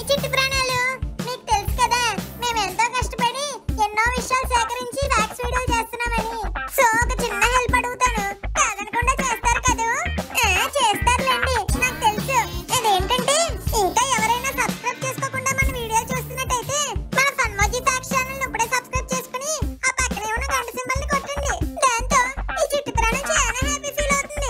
చిట్టి ప్రాణాలు మీకు తెలుసు కదా మేము ఎంతో కష్టపడి ఎన్నో విషయాలు సేకరించి ఫ్యాక్స్ వీడియో చేస్తున్నామని సో ఒక చిన్న హెల్ప్ అడుగుతాను కాదనకుండా చేస్తారు కదూ ఆ, చేస్తారులేండి నాకు తెలుసు ఇదేంటంటే ఇంకా ఎవరైనా సబ్స్క్రైబ్ చేసుకోకుండా మన వీడియో చూస్తున్నట్టయితే మన ఫన్మోజీ ఫ్యాక్స్ ఛానల్ ఇప్పుడే సబ్స్క్రైబ్ చేసుకుని ఆ పక్కనే ఉన్న గంట సింబల్ ని కొట్టండి దాంతో ఈ చిట్టి ప్రాణం చాలా హ్యాపీ ఫీల్ అవుతుంది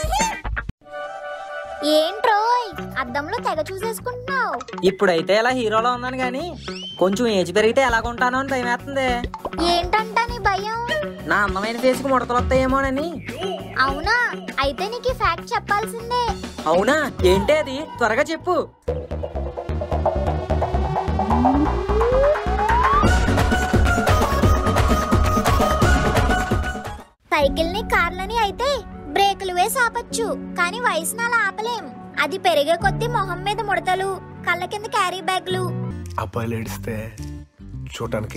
ఏంట్రోయ్ అద్దంలో తెగ చూసేసుకుంటున్నావు ఇప్పుడైతే ఇలా హీరోలో ఉన్నాను కానీ కొంచెం ఏజ్ పెరిగితే ఎలాగుంటానో అని భయం వేస్తుంది ఏంటంట నీ భయం నా అందమైన ఫేస్కి ముడతలు వస్తాయేమోనని అవునా అయితే నీకు ఈ ఫ్యాక్ట్ చెప్పాల్సిందే అవునా ఏంటి అది త్వరగా చెప్పు సైకిల్ ని కార్లని అయితే బ్రేకులు వేసి ఆపచ్చు కానీ వయసును అలా ఆపలేం అది పెరిగే కొద్దీ మొహం మీద ముడతలు కళ్ళ కింద క్యారీ బ్యాగ్లు అబ్బాయిలు ఏడిస్తే చూడటానికి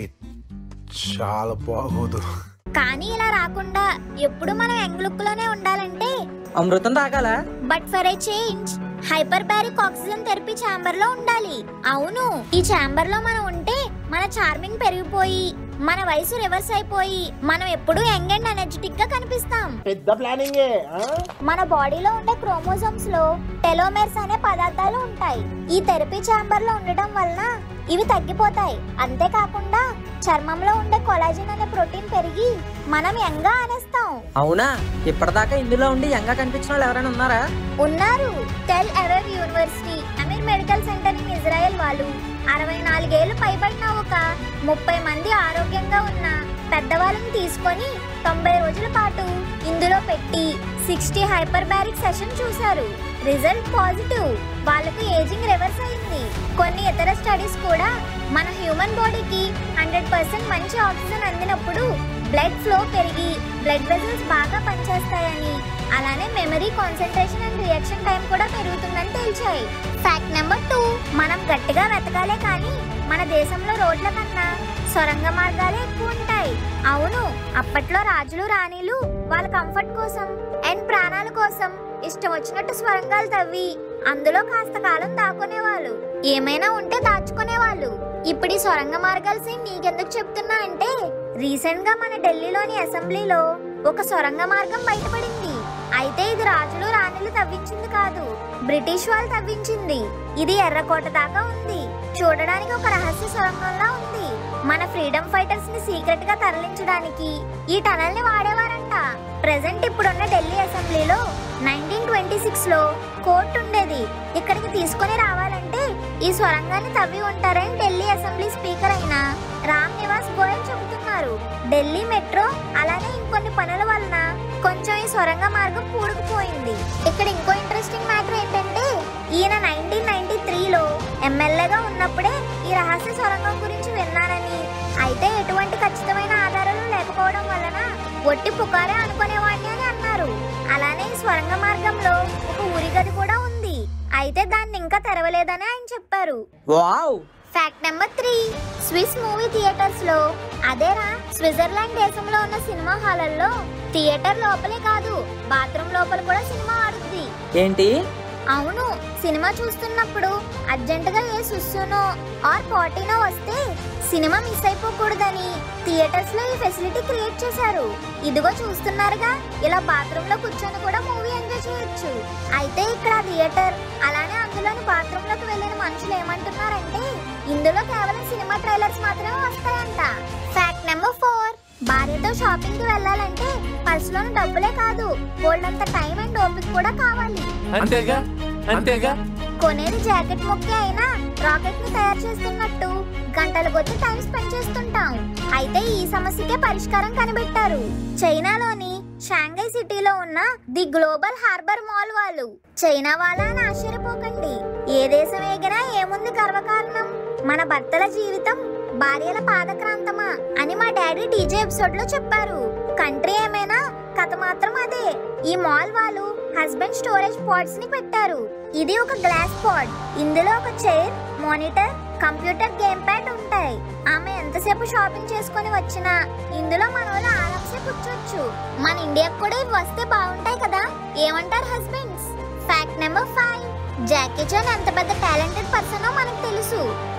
చాలా బాగోదు కానీ ఇలా రాకుండా ఎప్పుడు మనం యంగ్ లుక్ లోనే ఉండాలంటే అమృతం తాగాలా but for a change hyperbaric oxygen therapy chamber లో ఉండాలి అవును ఈ ఛాంబర్ లో మనం ఉంటే మన చార్మింగ్ పెరిగిపోయి మన వయసు రివర్స్ అయిపోయి మనం ఎప్పుడూ యంగ్ అండ్ ఎనర్జెటిక్ గా కనిపిస్తాం పెద్ద ప్లానింగే ఆ? మన బాడీలో ఉండే క్రోమోజోమ్స్ లో టెలోమెర్స్ అనే పదార్థాలు ఉంటాయి ఈ థెరపీ ఛాంబర్ లో ఉండటం వలన ఇవి తగ్గిపోతాయి అంతేకాకుండా చర్మంలో ఉండే కొలాజిన్ అనే ప్రోటీన్ పెరిగి మనం యంగా అనేస్తాం అవునా ఇప్పటిదాకా ఇందులో ఉండి యంగా కనిపించిన వాళ్ళు ఎవరైనా ఉన్నారా ఉన్నారు Tel Aviv university Amir medical center in Israel వాళ్ళు అరవై నాలుగేళ్లు పైబడిన ఒక ముప్పై మంది ఆరోగ్యంగా ఉన్న పెద్దవాళ్ళని తీసుకొని తొంభై రోజుల పాటు ఇందులో పెట్టి సిక్స్టీ హైపర్ బ్యారిక్ సెషన్ చూశారు రిజల్ట్ పాజిటివ్ వాళ్ళకు ఏజింగ్ రివర్స్ అయింది కొన్ని ఇతర స్టడీస్ కూడా మన హ్యూమన్ బాడీకి హండ్రెడ్ పర్సెంట్ మంచి ఆక్సిజన్ అందినప్పుడు బ్లడ్ ఫ్లో పెరిగి బ్లడ్ వెజల్స్ బాగా పనిచేస్తాయని అలానే memory concentration and reaction time కూడా పెరుగుతుందని తేల్చాయి ఫ్యాక్ట్ నెంబర్ టూ మనం గట్టిగా వెతకాలే కానీ మన దేశంలో రోడ్ల కన్నా సొరంగ మార్గాలే ఎక్కువ ఉంటాయి అవును అప్పట్లో రాజులు రాణిలు వాళ్ళ కంఫర్ట్ కోసం అండ్ ప్రాణాల కోసం ఇష్టం వచ్చినట్టు స్వరంగాలు తవ్వి అందులో కాస్త కాలం దాక్కునేవాళ్ళు ఏమైనా ఉంటే దాచుకునేవాళ్ళు ఇప్పుడు ఈ సొరంగ మార్గాల సీన్ నీకెందుకు చెప్తున్నా అంటే రీసెంట్ గా మన ఢిల్లీలోని అసెంబ్లీలో ఒక సొరంగ మార్గం బయటపడింది అయితే ఇది రాజులు రాణులు తవ్వించింది కాదు బ్రిటిష్ వాళ్ళు తవ్వించింది ఇది ఎర్రకోట దాకా ఉంది చూడడానికి ఒక రహస్య సొరంగంలా ఉంది మన ఫ్రీడమ్ ఫైటర్స్ ని సీక్రెట్ గా తరలించడానికి ఈ టనల్ ని వాడేవారంట ప్రెసెంట్ ఇప్పుడున్న ఢిల్లీ అసెంబ్లీలో నైన్టీన్ ట్వంటీ సిక్స్ లో కోర్టు ఉండేది ఇక్కడికి తీసుకొని రావాలంటే ఈ సొరంగాన్ని తవ్వి ఉంటారని ఢిల్లీ అసెంబ్లీ స్పీకర్ అయిన రామ్ నివాస్ గోయల్ చెబుతున్నారు ఢిల్లీ మెట్రో అలానే ఇంకొన్ని పనుల వలన కొంచెం ఈ సొరంగ మార్గం పూడుకుపోయింది ఇక్కడ ఇంకో ఇంట్రెస్టింగ్ మ్యాటర్ ఏంటంటే ఈయన నైన్టీన్ నైన్టీ త్రీలో ఎమ్మెల్యేగా ఉన్నప్పుడే ఈ రహస్య సొరంగం గురించి విన్నానని అయితే ఎటువంటి ఖచ్చితమైన ఆధారాలు లేకపోవడం వలన ఒట్టి పుకారే అనుకునేవాడిని అని అన్నారు అలానే ఈ స్వరంగ మార్గంలో ఒక ఊరి గది కూడా ఉంది అయితే దాన్ని ఇంకా తెరవలేదని ఆయన చెప్పారు wow fact number three Swiss movie theatres లో అదేరా స్విట్జర్లాండ్ దేశంలో ఉన్న సినిమా హాలల్లో థియేటర్ లోపలే కాదు బాత్రూమ్ లోపల కూడా సినిమా ఆడుద్ది ఏంటి అవును సినిమా చూస్తున్నప్పుడు అర్జెంటుగా ఏ సుస్సునో ఆర్ పార్టీనో వస్తే సినిమా మిస్ అయిపోకూడదని థియేటర్స్ లో ఈ ఫెసిలిటీ క్రియేట్ చేశారు ఇదిగో చూస్తున్నారుగా ఇలా బాత్రూమ్ లో కూర్చొని కూడా మూవీ ఎంజాయ్ చేయొచ్చు అయితే ఇక్కడ థియేటర్ అలానే అందులోని బాత్రూమ్ లోకి వెళ్ళిన మనుషులు ఏమంటున్నారంటే ఇందులో కేవలం సినిమా ట్రైలర్స్ మాత్రమే వస్తాయంట ఫ్యాక్ట్ నెంబర్ ఫోర్ భార్యతో షాపింగ్ కి వెళ్ళాలంటే పర్సులోని డబ్బులే కాదు బోల్డంత టైం అండ్ ఓపిక కూడా కావాలి అంతేగా అంతేగా కొనేది జాకెట్ మొక్కే అయినా రాకెట్ ని తయారు చేస్తున్నట్టు గంటల కొద్ది టైం స్పెండ్ చేస్తుంటాం అయితే ఈ సమస్యకే పరిష్కారం కనిపెట్టారు చైనాలోని షాంఘై సిటీలో ఉన్న ది గ్లోబల్ హార్బర్ మాల్ వాళ్ళు చైనా వాళ్ళ అని ఆశ్చర్యపోకండి ఏ దేశం ఎగినా ఏముంది గర్వకారణం మన భర్తల జీవితం భార్యల పాదక్రాంతమా అని మా డాడీ టీజే ఎపిసోడ్ లో చెప్పారు కంట్రీ ఏమైనా కథ మాత్రం అదే ఈ మాల్ వాళ్ళు హస్బెండ్ స్టోరేజ్ పాడ్స్ ని పెట్టారు ఇది ఒక గ్లాస్ పాడ్ ఇందులో ఒక chair monitor computer game pad ఉంటాయి ఆమె ఎంతసేపు షాపింగ్ చేసుకొని వచ్చినా ఇందులో మన వాళ్ళు ఆరామ్సే కూర్చోవచ్చు మన ఇండియాకు కూడా ఇవి వస్తే బాగుంటాయి కదా ఏమంటారు husbands fact number five Jackie Chan ఎంత పెద్ద టాలెంటెడ్ పర్సనో మనకు తెలుసు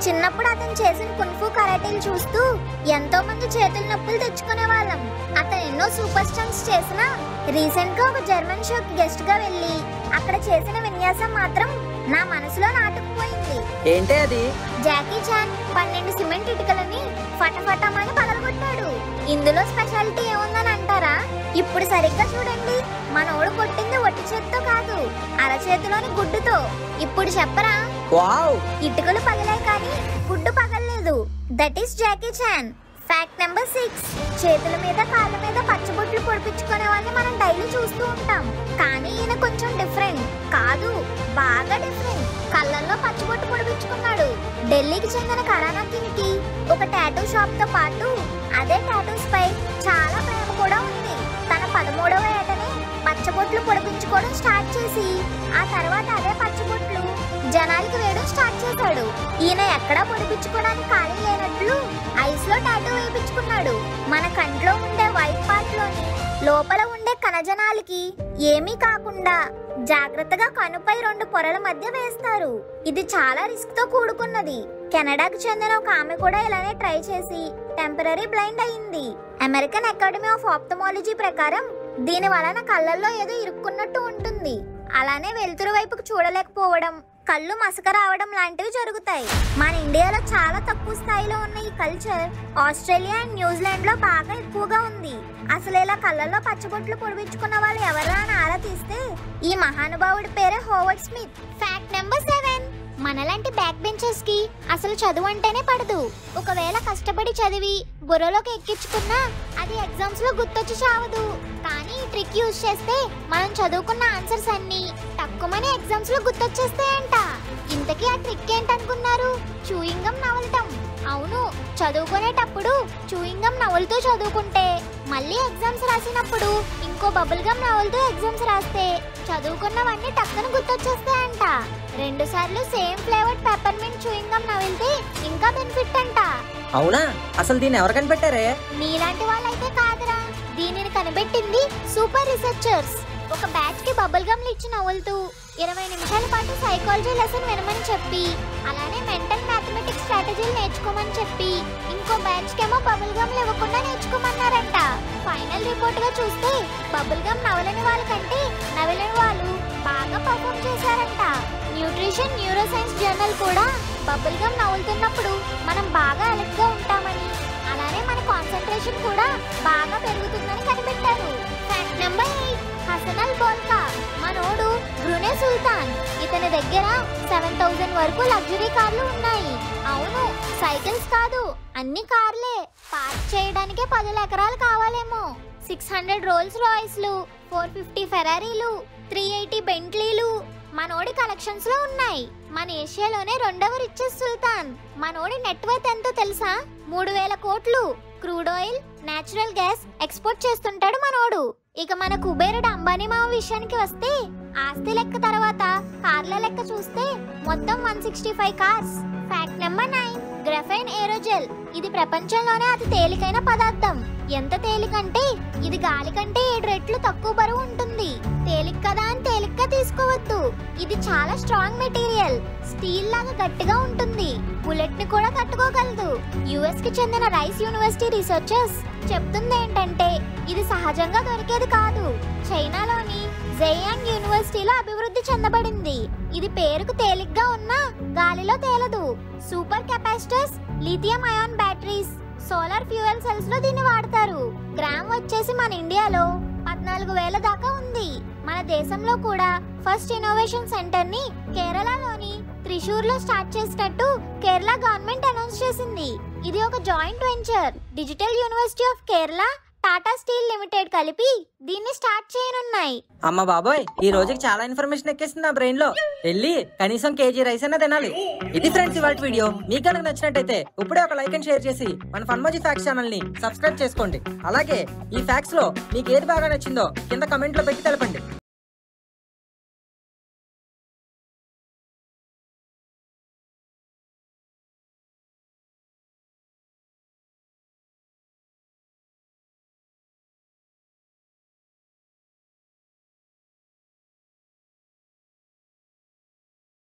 చిన్నప్పుడు అతను చేసిన కున్ఫు కరాటీలు చూస్తూ ఎంతో మంది చేతుల నొప్పులు తెచ్చుకునే వాళ్ళం అతను ఎన్నో సూపర్ స్టంట్స్ చేసినా రీసెంట్ గా ఒక జర్మన్ షోకి గెస్ట్ గా వెళ్ళి అక్కడ చేసిన విన్యాసం మాత్రం నా మనసులో నాటుకుపోయింది ఏంటే అది జాకీ చాన్ పన్నెండు సిమెంట్ ఇటుకలని ఫటఫటమని పగలగొట్టాడు ఇందులో స్పెషాలిటీ ఏముందని అంటారా ఇప్పుడు సరిగ్గా చూడండి మనోడు కొట్టింది ఒట్టి చేత్తో కాదు అరచేతిలోని గుడ్డుతో ఇప్పుడు చెప్పరా వావ్ ఇటుకలు పగిలాయి కానీ గుడ్డు పగలలేదు that is Jackie Chan fact number six చేతుల మీద కాళ్ళ మీద పచ్చబొట్లు పొడిపించుకునే వాళ్ళని మనం డైలీ చూస్తూ ఉంటాం కానీ ఈయన కొంచెం డిఫరెంట్ కాదు బాగా డిఫరెంట్ కళ్ళల్లో పచ్చబొట్టు పొడిపించుకున్నాడు ఢిల్లీకి చెందిన కరానా కింగ్ కి ఒక టాటూ షాప్ తో పాటు అదే టాటూస్ పై చాలా ప్రేమ కూడా ఉంది తన పదమూడవ ఏటనే పచ్చబొట్లు పొడిపించుకోవడం స్టార్ట్ చేసి ఆ తర్వాత అదే పచ్చబొట్లు జనాలకి వేయడం స్టార్ట్ చేశాడు ఈయన ఎక్కడా పొడిపించుకోవడానికి ఖాళీ లేనట్లు ఐస్ లో టాటూ వేయించుకున్నాడు మన కంట్లో ఉండే వైట్ పార్ట్ లోని లోపల ఉండే కణజనాలకి ఏమీ కాకుండా జాగ్రత్తగా కనుపై రెండు పొరల మధ్య వేస్తారు ఇది చాలా రిస్క్ తో కూడుకున్నది కెనడాకు చెందిన ఒక ఆమె కూడా ఇలానే ట్రై చేసి టెంపరీ బ్లైండ్ అయింది అమెరికన్ అకాడమీ ఆఫ్ ఆప్థమాలజీ ప్రకారం దీని వలన కళ్ళల్లో ఏదో ఇరుక్కున్నట్టు ఉంటుంది అలానే వెలుతురు వైపుకు చూడలేకపోవడం కళ్ళు మసక రావడం లాంటివి జరుగుతాయి మన ఇండియాలో చాలా తక్కువ స్థాయిలో ఉన్న ఈ కల్చర్ ఆస్ట్రేలియా అండ్ న్యూజిలాండ్ లో బాగా ఎక్కువగా ఉంది అసలు ఇలా కళ్ళల్లో పచ్చబొట్లు పొడిపించుకున్న వాళ్ళు ఎవరా అని ఆరా తీస్తే ఈ మహానుభావుడి పేరే Howard Smith fact number seven మనలాంటి బ్యాక్ బెంచర్స్ కి అసలు చదువు అంటేనే పడదు ఒకవేళ కష్టపడి చదివి బుర్రలోకి ఎక్కించుకున్నా అది ఎగ్జామ్స్ లో గుర్తొచ్చి చావదు కానీ ఈ ట్రిక్ యూజ్ చేస్తే మనం చదువుకున్న ఆన్సర్స్ అన్ని తక్కువని ఎగ్జామ్స్ లో గుర్తొచ్చేస్తాయంట ఇంతకీ ఆ ట్రిక్ ఏంటనుకున్నారు చూయింగం నవలటం అవును చదువుకునేటప్పుడు చూయింగం నవలుతూ చదువుకుంటే మళ్ళీ ఎగ్జామ్స్ రాసినప్పుడు ఇంకో బబుల్ గమ్ నవలుతూ ఎగ్జామ్స్ రాస్తే చదువుకున్నవన్నీ టక్కన గుర్తొచ్చేస్తాయంట రెండు సార్లు same flavoured peppermint chewing gum నవిలితే ఇంకా బెనిఫిట్ అంట అవునా అసలు దీన్ని ఎవరు కనిపెట్టారే నీలాంటి వాళ్ళైతే కాదురా దీనిని కనిపెట్టింది సూపర్ రీసెర్చర్స్ ఒక బ్యాచ్ కి బబుల్ గమ్లు ఇచ్చి నవ్వులుతూ ఇరవై నిమిషాల పాటు సైకాలజీ లెసన్ వినమని చెప్పి అలానే మెంటల్ మ్యాథమెటిక్స్ స్ట్రాటజీలు నేర్చుకోమని చెప్పి ఇంకో బ్యాచ్ కేమో బబుల్ గమ్లు ఇవ్వకుండా నేర్చుకోమన్నారంట ఫైనల్ రిపోర్ట్ గా చూస్తే బబుల్ గమ్ నవలని వాళ్ళకంటే నవలని వాళ్ళు బాగా పర్ఫామ్ చేశారంట న్యూట్రిషన్ న్యూరో సైన్స్ జర్నల్ కూడా బబుల్ గమ్ నవ్వులుతున్నప్పుడు మనం బాగా అలర్ట్ గా ఉంటామని అలానే మన కాన్సన్ట్రేషన్ కూడా బాగా పెరుగుతుందని కనిపెట్టారు fact number eight Hassanal Bolkiah మనోడు బ్రునే సుల్తాన్ ఇతని దగ్గర సెవెన్ థౌసండ్ వరకు లగ్జరీ కార్లు ఉన్నాయి అవును సైకిల్స్ కాదు అన్ని కార్లే పార్క్ చేయడానికే పదుల ఎకరాలు కావాలేమో సిక్స్ హండ్రెడ్ రోల్స్ రాయిస్లు ఫోర్ ఫిఫ్టీ ఫెరారీలు త్రీ ఎయిటీ బెంట్లీలు మనోడి కలెక్షన్స్ లో ఉన్నాయి మన ఏషియాలోనే రెండవ రిచెస్ట్ సుల్తాన్ మనోడి నెట్వర్త్ ఎంతో తెలుసా మూడు వేల కోట్లు crude oil natural gas export చేస్తుంటాడు మనోడు ఇక మన కుబేరుడు అంబానీ మామ విషయానికి వస్తే ఆస్తి లెక్క తర్వాత కార్ల లెక్క చూస్తే మొత్తం one sixty five cars fact number nine graphene aerogel ఇది ప్రపంచంలోనే అతి తేలికైన పదార్థం ఎంత తేలికంటే ఇది గాలి కంటే ఏడు రెట్లు తక్కువ బరువు ఉంటుంది తేలిక కదా అని తేలిగ్గా తీసుకోవద్దు ఇది చాలా స్ట్రాంగ్ మెటీరియల్ స్టీల్ లాగా గట్టిగా ఉంటుంది బుల్లెట్ ని కూడా తట్టుకోగలదు యుఎస్ కి చెందిన రైస్ యూనివర్సిటీ రీసెర్చర్స్ చెప్తుంది ఏంటంటే ఇది సహజంగా దొరికేది కాదు చైనాలోని జేయాంగ్ యూనివర్సిటీలో అభివృద్ధి చెందబడింది ఇది పేరుకు తేలిగ్గా ఉన్నా గాలిలో తేలదు super capacitors lithium ion batteries solar fuel cells లో దీన్ని వాడతారు గ్రామ్ వచ్చేసి మన ఇండియాలో పద్నాలుగు వేల దాకా ఉంది మన దేశంలో కూడా ఫస్ట్ ఇన్నోవేషన్ సెంటర్ ని కేరళలోని త్రిశూర్ లో స్టార్ట్ చేసినట్టు కేరళ గవర్నమెంట్ అనౌన్స్ చేసింది ఇది ఒక joint venture digital university of Kerala Tata steel limited కలిపి దీన్ని స్టార్ట్ చేయనున్నాయి అమ్మ బాబోయ్ ఈ రోజుకి చాలా ఇన్ఫర్మేషన్ ఎక్కేసింది నా బ్రెయిన్ లో వెళ్ళి కనీసం కేజీ రైస్ అయినా తినాలి ఇది ఫ్రెండ్స్ ఇవాళ వీడియో మీకు కనుక నచ్చినట్టయితే ఇప్పుడే ఒక లైక్ అండ్ షేర్ చేసి మన ఫన్మోజీ ఫ్యాక్స్ ఛానల్ ని సబ్స్క్రైబ్ చేసుకోండి అలాగే ఈ ఫ్యాక్స్ లో మీకు ఏది బాగా నచ్చిందో కింద కమెంట్ లో పెట్టి తెలపండి